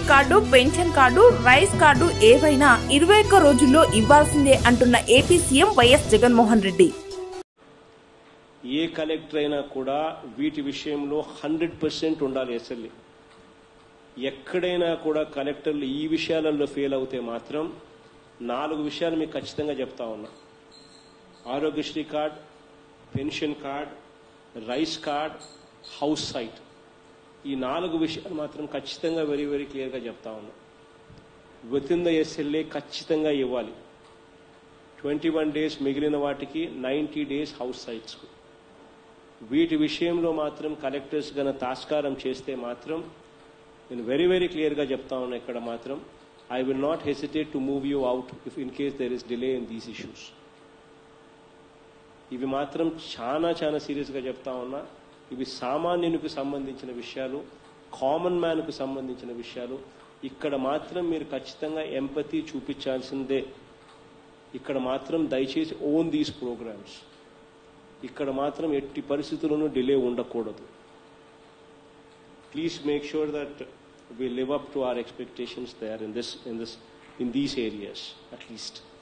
ration card pension card rice card ఏవైనా ఇరవై ఒక్క రోజుల్లో ఇవ్వాల్సిందే అంటున్న AP CM YS Jaganmohan Reddy ఏ కలెక్టర్ అయినా కూడా వీటి విషయంలో హండ్రెడ్ పర్సెంట్ ఉండాలి ఎస్ఎల్ఏ ఎక్కడైనా కూడా కలెక్టర్లు ఈ విషయాలలో ఫెయిల్ అవుతే మాత్రం నాలుగు విషయాలు మీకు ఖచ్చితంగా చెప్తా ఉన్నా Aarogyasri card pension card rice card house site ఈ నాలుగు విషయాలు మాత్రం ఖచ్చితంగా వెరీ వెరీ క్లియర్గా చెప్తా ఉన్నా విత్ ఇన్ ద ఎస్ఎల్ఏ ఖచ్చితంగా ఇవ్వాలి ట్వంటీ వన్ డేస్ మిగిలిన వాటికి నైంటీ డేస్ హౌస్ సైట్స్కు వీటి విషయంలో మాత్రం కలెక్టర్స్ గన తాస్కారం చేస్తే మాత్రం నేను వెరీ వెరీ క్లియర్గా చెప్తా ఉన్నా ఇక్కడ మాత్రం I will not hesitate to move you out if in case there is delay in these issues ఇవి మాత్రం చాలా చాలా సీరియస్గా చెప్తా ఉన్నా ఇవి సామాన్యునికి సంబంధించిన విషయాలు కామన్ మ్యాన్కు సంబంధించిన విషయాలు ఇక్కడ మాత్రం మీరు ఖచ్చితంగా ఎంపతి చూపించాల్సిందే ఇక్కడ మాత్రం దయచేసి ఓన్ దీస్ ప్రోగ్రామ్స్ ఇక్కడ మాత్రం ఎట్టి పరిస్థితుల్లోనూ డిలే ఉండకూడదు please make sure that we live up to our expectations there in this in this in these areas at least